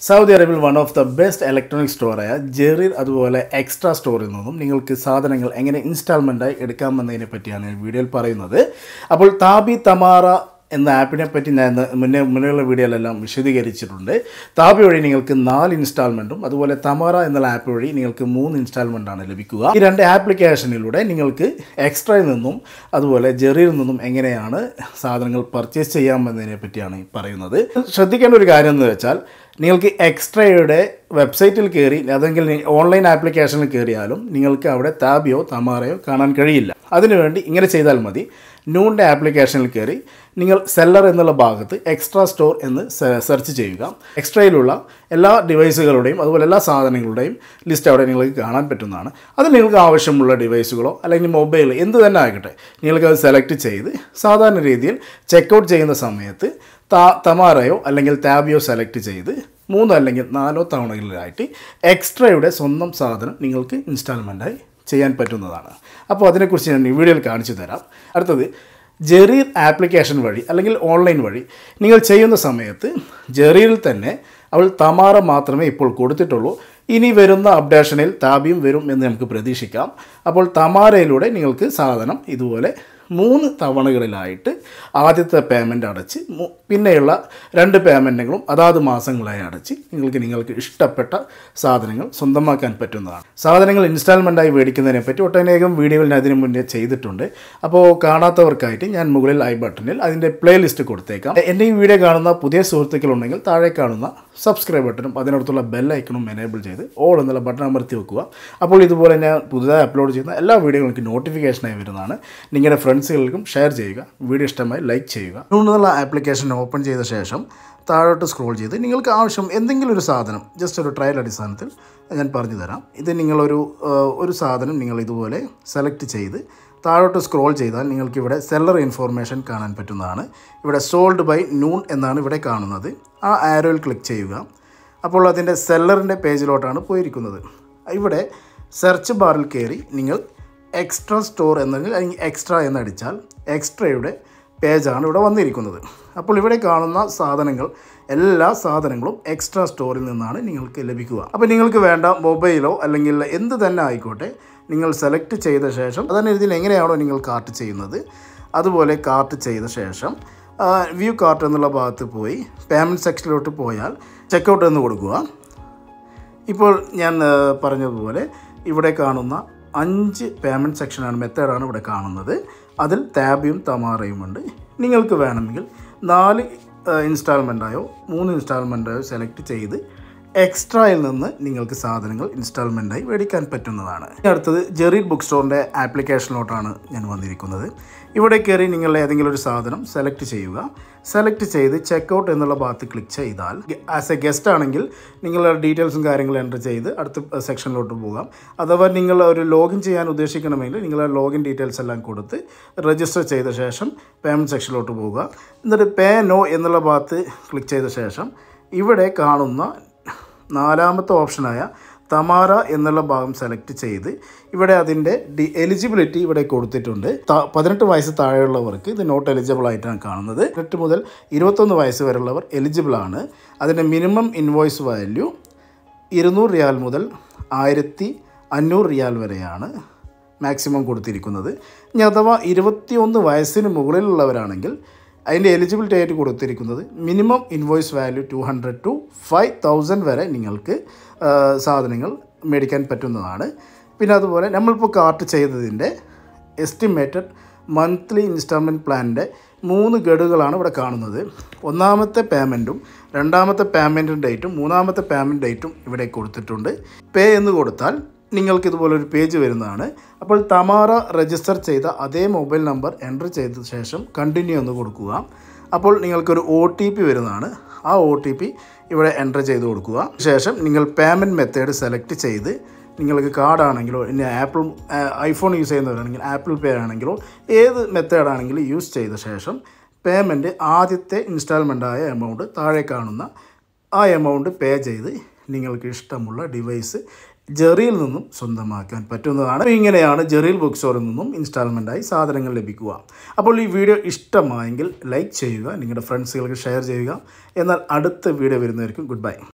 Saudi അറേബ്യയിൽ one of the best electronic സ്റ്റോറായ Jarir അതുപോലെ എക്സ്ട്രാ സ്റ്റോറിൽ നിന്നും നിങ്ങൾക്ക് സാധനങ്ങൾ എങ്ങനെ ഇൻസ്റ്റാൾമെൻറ്റായി എടുക്കാമെന്നതിനെ പറ്റിയാണ് ഞാൻ വീഡിയോയിൽ പറയുന്നത് അപ്പോൾ താബി തമാറ എന്ന ആപ്പിനെ പറ്റി ഞാൻ ഇന്ന് മുന്നേ മുന്നേയുള്ള വീഡിയോയിലെല്ലാം വിശദീകരിച്ചിട്ടുണ്ട് താബി വഴി നിങ്ങൾക്ക് നാല് ഇൻസ്റ്റാൾമെൻറ്റും അതുപോലെ തമാറ എന്നുള്ള ആപ്പ് വഴി നിങ്ങൾക്ക് മൂന്ന് ഇൻസ്റ്റാൾമെൻറ്റാണ് ലഭിക്കുക ഈ രണ്ട് ആപ്ലിക്കേഷനിലൂടെ നിങ്ങൾക്ക് എക്സ്ട്രയിൽ നിന്നും അതുപോലെ ജെറിയിൽ നിന്നും എങ്ങനെയാണ് സാധനങ്ങൾ പർച്ചേസ് ചെയ്യാമെന്നതിനെ പറ്റിയാണ് ഈ പറയുന്നത് ശ്രദ്ധിക്കേണ്ട ഒരു കാര്യം എന്ന് വെച്ചാൽ നിങ്ങൾക്ക് എക്സ്ട്രയുടെ വെബ്സൈറ്റിൽ കയറി അതെങ്കിൽ ഓൺലൈൻ ആപ്ലിക്കേഷനിൽ കയറിയാലും നിങ്ങൾക്ക് അവിടെ താബിയോ തമാറയോ കാണാൻ കഴിയില്ല അതിനുവേണ്ടി ഇങ്ങനെ ചെയ്താൽ മതി നൂണിൻ്റെ ആപ്ലിക്കേഷനിൽ കയറി നിങ്ങൾ സെല്ലർ എന്നുള്ള ഭാഗത്ത് എക്സ്ട്രാ സ്റ്റോർ എന്ന് സെർച്ച് ചെയ്യുക എക്സ്ട്രയിലുള്ള എല്ലാ ഡിവൈസുകളുടെയും അതുപോലെ എല്ലാ സാധനങ്ങളുടെയും ലിസ്റ്റ് അവിടെ നിങ്ങൾക്ക് കാണാൻ പറ്റുന്നതാണ് അതിൽ നിങ്ങൾക്ക് ആവശ്യമുള്ള ഡിവൈസുകളോ അല്ലെങ്കിൽ മൊബൈൽ എന്ത് തന്നെ ആകട്ടെ നിങ്ങൾക്ക് അത് സെലക്ട് ചെയ്ത് സാധാരണ രീതിയിൽ ചെക്കൗട്ട് ചെയ്യുന്ന സമയത്ത് താ തമാറയോ അല്ലെങ്കിൽ ടാബിയോ സെലക്ട് ചെയ്ത് മൂന്നോ അല്ലെങ്കിൽ നാലോ തവണകളിലായിട്ട് എക്സ്ട്രയുടെ സ്വന്തം സാധനം നിങ്ങൾക്ക് ഇൻസ്റ്റാൾമെൻറ്റായി ചെയ്യാൻ പറ്റുന്നതാണ് അപ്പോൾ അതിനെക്കുറിച്ച് ഞാൻ ഈ വീഡിയോയിൽ കാണിച്ചു തരാം അടുത്തത് ജെറീർ ആപ്ലിക്കേഷൻ വഴി അല്ലെങ്കിൽ ഓൺലൈൻ വഴി നിങ്ങൾ ചെയ്യുന്ന സമയത്ത് ജെറീറിൽ തന്നെ അവൾ തമാറ മാത്രമേ ഇപ്പോൾ കൊടുത്തിട്ടുള്ളൂ ഇനി വരുന്ന അപ്ഡേഷനിൽ താബിയും വരും എന്ന് നമുക്ക് പ്രതീക്ഷിക്കാം അപ്പോൾ തമാരയിലൂടെ നിങ്ങൾക്ക് സാധനം ഇതുപോലെ മൂന്ന് തവണകളിലായിട്ട് ആദ്യത്തെ പേയ്മെൻ്റ് അടച്ച് മു- പിന്നെയുള്ള രണ്ട് പേയ്മെൻറ്റുകളും അതാത് മാസങ്ങളായി അടച്ച് നിങ്ങൾക്ക് നിങ്ങൾക്ക് ഇഷ്ടപ്പെട്ട സാധനങ്ങൾ സ്വന്തമാക്കാൻ പറ്റുന്നതാണ് സാധനങ്ങൾ ഇൻസ്റ്റാൾമെൻറ്റായി മേടിക്കുന്നതിനെ പറ്റി ഒട്ടനേകം വീഡിയോകൾ ഞാൻ അതിന് മുന്നേ ചെയ്തിട്ടുണ്ട് അപ്പോൾ കാണാത്തവർക്കായിട്ട് ഞാൻ മുകളിൽ ഐ ബട്ടണിൽ അതിൻ്റെ പ്ലേലിസ്റ്റ് കൊടുത്തേക്കാം എൻ്റെ ഈ വീഡിയോ കാണുന്ന പുതിയ സുഹൃത്തുക്കളുണ്ടെങ്കിൽ താഴെ കാണുന്ന സബ്സ്ക്രൈബ് ബട്ടണും അതിനടുത്തുള്ള ബെൽ ഐക്കണും എനേബിൾ ചെയ്ത് ഓൾ എന്നുള്ള ബട്ടൺ അമർത്തി വെക്കുക അപ്പോൾ ഇതുപോലെ ഞാൻ പുതുതായി അപ്ലോഡ് ചെയ്യുന്ന എല്ലാ വീഡിയോകളും എനിക്ക് നോട്ടിഫിക്കേഷനായി വരുന്നതാണ് നിങ്ങളുടെ ഫ്രണ്ട്സുകൾക്കും ഷെയർ ചെയ്യുക വീഡിയോ ഇഷ്ടമായി ലൈക്ക് ചെയ്യുക എന്നുള്ള ആപ്ലിക്കേഷൻ ഓപ്പൺ ചെയ്ത ശേഷം താഴോട്ട് സ്ക്രോൾ ചെയ്ത് നിങ്ങൾക്ക് ആവശ്യം എന്തെങ്കിലും ഒരു സാധനം ജസ്റ്റ് ഒരു ട്രയൽ അടിസ്ഥാനത്തിൽ ഞാൻ പറഞ്ഞു തരാം ഇത് നിങ്ങളൊരു ആ, ഒരു സാധനം നിങ്ങൾ ഇതുപോലെ സെലക്ട് ചെയ്ത് താഴോട്ട് സ്ക്രോൾ ചെയ്താൽ നിങ്ങൾക്കിവിടെ സെല്ലർ ഇൻഫോർമേഷൻ കാണാൻ പറ്റുന്നതാണ് ഇവിടെ സോൾഡ് ബൈ നൂൺ എന്നാണ് ഇവിടെ കാണുന്നത് ആ ആരോയിൽ ക്ലിക്ക് ചെയ്യുക അപ്പോൾ അതിൻ്റെ സെല്ലറിൻ്റെ പേജിലോട്ടാണ് പോയിരിക്കുന്നത് ഇവിടെ സെർച്ച് ബാറിൽ കയറി നിങ്ങൾ എക്സ്ട്രാ സ്റ്റോർ എന്നെങ്കിൽ അല്ലെങ്കിൽ എക്സ്ട്രാ എന്നടിച്ചാൽ എക്സ്ട്രയുടെ പേജാണ് ഇവിടെ വന്നിരിക്കുന്നത് അപ്പോൾ ഇവിടെ കാണുന്ന സാധനങ്ങൾ എല്ലാ സാധനങ്ങളും എക്സ്ട്രാ സ്റ്റോറിൽ നിന്നാണ് നിങ്ങൾക്ക് ലഭിക്കുക അപ്പോൾ നിങ്ങൾക്ക് വേണ്ട മൊബൈലോ അല്ലെങ്കിൽ എന്ത് തന്നെ ആയിക്കോട്ടെ നിങ്ങൾ സെലക്ട് ചെയ്ത ശേഷം അതന്നെ ഇതിൽ എങ്ങനെയാണോ നിങ്ങൾ കാർട്ട് ചെയ്യുന്നത് അതുപോലെ കാർട്ട് ചെയ്ത ശേഷം വ്യൂ കാർട്ട് എന്നുള്ള ഭാഗത്ത് പോയി പേയ്മെൻറ്റ് സെക്ഷനിലോട്ട് പോയാൽ ചെക്കൗട്ട് എന്ന് കൊടുക്കുക ഇപ്പോൾ ഞാൻ ആ, പറഞ്ഞതുപോലെ ഇവിടെ കാണുന്ന അഞ്ച് പേയ്മെൻറ്റ് സെക്ഷനാണ് മെത്തേഡാണ് ഇവിടെ കാണുന്നത് അതിൽ ടാബിയും തമാറയും ഉണ്ട് നിങ്ങൾക്ക് വേണമെങ്കിൽ നാല് ഇൻസ്റ്റാൾമെൻറ്റായോ മൂന്ന് ഇൻസ്റ്റാൾമെൻറ്റായോ സെലക്ട് ചെയ്ത് എക്സ്ട്രായിൽ നിന്ന് നിങ്ങൾക്ക് സാധനങ്ങൾ ഇൻസ്റ്റാൾമെൻറ്റായി മേടിക്കാൻ പറ്റുന്നതാണ് ഇനി അടുത്തത് ജെറി ബുക്ക് സ്റ്റോറിൻ്റെ ആപ്ലിക്കേഷനിലോട്ടാണ് ഞാൻ വന്നിരിക്കുന്നത് ഇവിടെ കയറി നിങ്ങൾ ഏതെങ്കിലും ഒരു സാധനം സെലക്ട് ചെയ്യുക സെലക്ട് ചെയ്ത് ചെക്കൗട്ട് എന്നുള്ള ഭാഗത്ത് ക്ലിക്ക് ചെയ്താൽ ആസ് എ ഗസ്റ്റ് ആണെങ്കിൽ നിങ്ങളുടെ ഡീറ്റെയിൽസും കാര്യങ്ങളും എൻ്റർ ചെയ്ത് അടുത്ത സെക്ഷനിലോട്ട് പോകാം അഥവാ നിങ്ങൾ ഒരു ലോഗിൻ ചെയ്യാൻ ഉദ്ദേശിക്കണമെങ്കിൽ നിങ്ങൾ ലോഗിൻ ഡീറ്റെയിൽസ് എല്ലാം കൊടുത്ത് രജിസ്റ്റർ ചെയ്ത ശേഷം പേയ്മെൻറ്റ് സെക്ഷനിലോട്ട് പോവുക എന്നിട്ട് പേ നോ എന്നുള്ള ഭാഗത്ത് ക്ലിക്ക് ചെയ്ത ശേഷം ഇവിടെ കാണുന്ന നാലാമത്തെ ഓപ്ഷനായ തമാര എന്നുള്ള ഭാഗം സെലക്ട് ചെയ്ത് ഇവിടെ അതിൻ്റെ ഡി എലിജിബിലിറ്റി ഇവിടെ കൊടുത്തിട്ടുണ്ട് ത- പതിനെട്ട് വയസ്സ് താഴെയുള്ളവർക്ക് ഇത് നോട്ട് എലിജിബിൾ ആയിട്ടാണ് കാണുന്നത് എട്ട് മുതൽ ഇരുപത്തൊന്ന് വയസ്സ് വരെയുള്ളവർ എലിജിബിൾ ആണ് അതിൻ്റെ മിനിമം ഇൻവോയ്സ് വാല്യൂ ഇരുന്നൂറ് റിയാൽ മുതൽ ആയിരത്തി അഞ്ഞൂറ് റിയാൽ വരെയാണ് മാക്സിമം കൊടുത്തിരിക്കുന്നത് ഇനി അഥവാ ഇരുപത്തിയൊന്ന് വയസ്സിന് മുകളിലുള്ളവരാണെങ്കിൽ അതിൻ്റെ എലിജിബിലിറ്റി ആയിട്ട് കൊടുത്തിരിക്കുന്നത് minimum invoice value two hundred to five thousand വരെ നിങ്ങൾക്ക് ആ, സാധനങ്ങൾ മേടിക്കാൻ പറ്റുന്നതാണ് പിന്നെ അതുപോലെ നമ്മളിപ്പോൾ കാർട്ട് ചെയ്തതിൻ്റെ എസ്റ്റിമേറ്റഡ് മന്ത്ലി ഇൻസ്റ്റാൾമെൻറ്റ് പ്ലാനിൻ്റെ മൂന്ന് ഗഡുകളാണ് ഇവിടെ കാണുന്നത് ഒന്നാമത്തെ പേയ്മെൻറ്റും രണ്ടാമത്തെ പേയ്മെൻറ്റ് ഡേറ്റും മൂന്നാമത്തെ പേയ്മെൻറ്റ് ഡേറ്റും ഇവിടെ കൊടുത്തിട്ടുണ്ട് പേ എന്ന് കൊടുത്താൽ നിങ്ങൾക്ക് ഇതുപോലൊരു പേജ് വരുന്നതാണ് അപ്പോൾ തമാറ രജിസ്റ്റർ ചെയ്ത അതേ മൊബൈൽ നമ്പർ എൻ്റർ ചെയ്ത ശേഷം കണ്ടിന്യൂ എന്ന് കൊടുക്കുക അപ്പോൾ നിങ്ങൾക്കൊരു ഒ ടി പി വരുന്നതാണ് ആ ഒ ടി പി ഇവിടെ എൻ്റർ ചെയ്ത് കൊടുക്കുക ശേഷം നിങ്ങൾ പേയ്മെൻറ്റ് മെത്തേഡ് സെലക്ട് ചെയ്ത് നിങ്ങൾക്ക് കാർഡാണെങ്കിലോ ഇനി ആപ്പിൾ ഐഫോൺ യൂസ് ചെയ്യുന്നവരാണെങ്കിൽ ആപ്പിൾ പേ ആണെങ്കിലോ ഏത് മെത്തേഡാണെങ്കിലും യൂസ് ചെയ്ത ശേഷം പേയ്മെൻറ്റ് ആദ്യത്തെ ഇൻസ്റ്റാൾമെൻറ്റായ എമൗണ്ട് താഴെ കാണുന്ന ആ എമൗണ്ട് പേ ചെയ്ത് നിങ്ങൾക്ക് ഇഷ്ടമുള്ള ഡിവൈസ് ജെറിയിൽ നിന്നും സ്വന്തമാക്കാൻ പറ്റുന്നതാണ് അപ്പോൾ ഇങ്ങനെയാണ് ജെറിയിൽ ബുക്ക് സ്റ്റോറിൽ നിന്നും ഇൻസ്റ്റാൾമെൻറ്റായി സാധനങ്ങൾ ലഭിക്കുക അപ്പോൾ ഈ വീഡിയോ ഇഷ്ടമായെങ്കിൽ ലൈക്ക് ചെയ്യുക നിങ്ങളുടെ ഫ്രണ്ട്സുകൾക്ക് ഷെയർ ചെയ്യുക എന്നാൽ അടുത്ത വീഡിയോ വരുന്നതായിരിക്കും ഗുഡ് ബൈ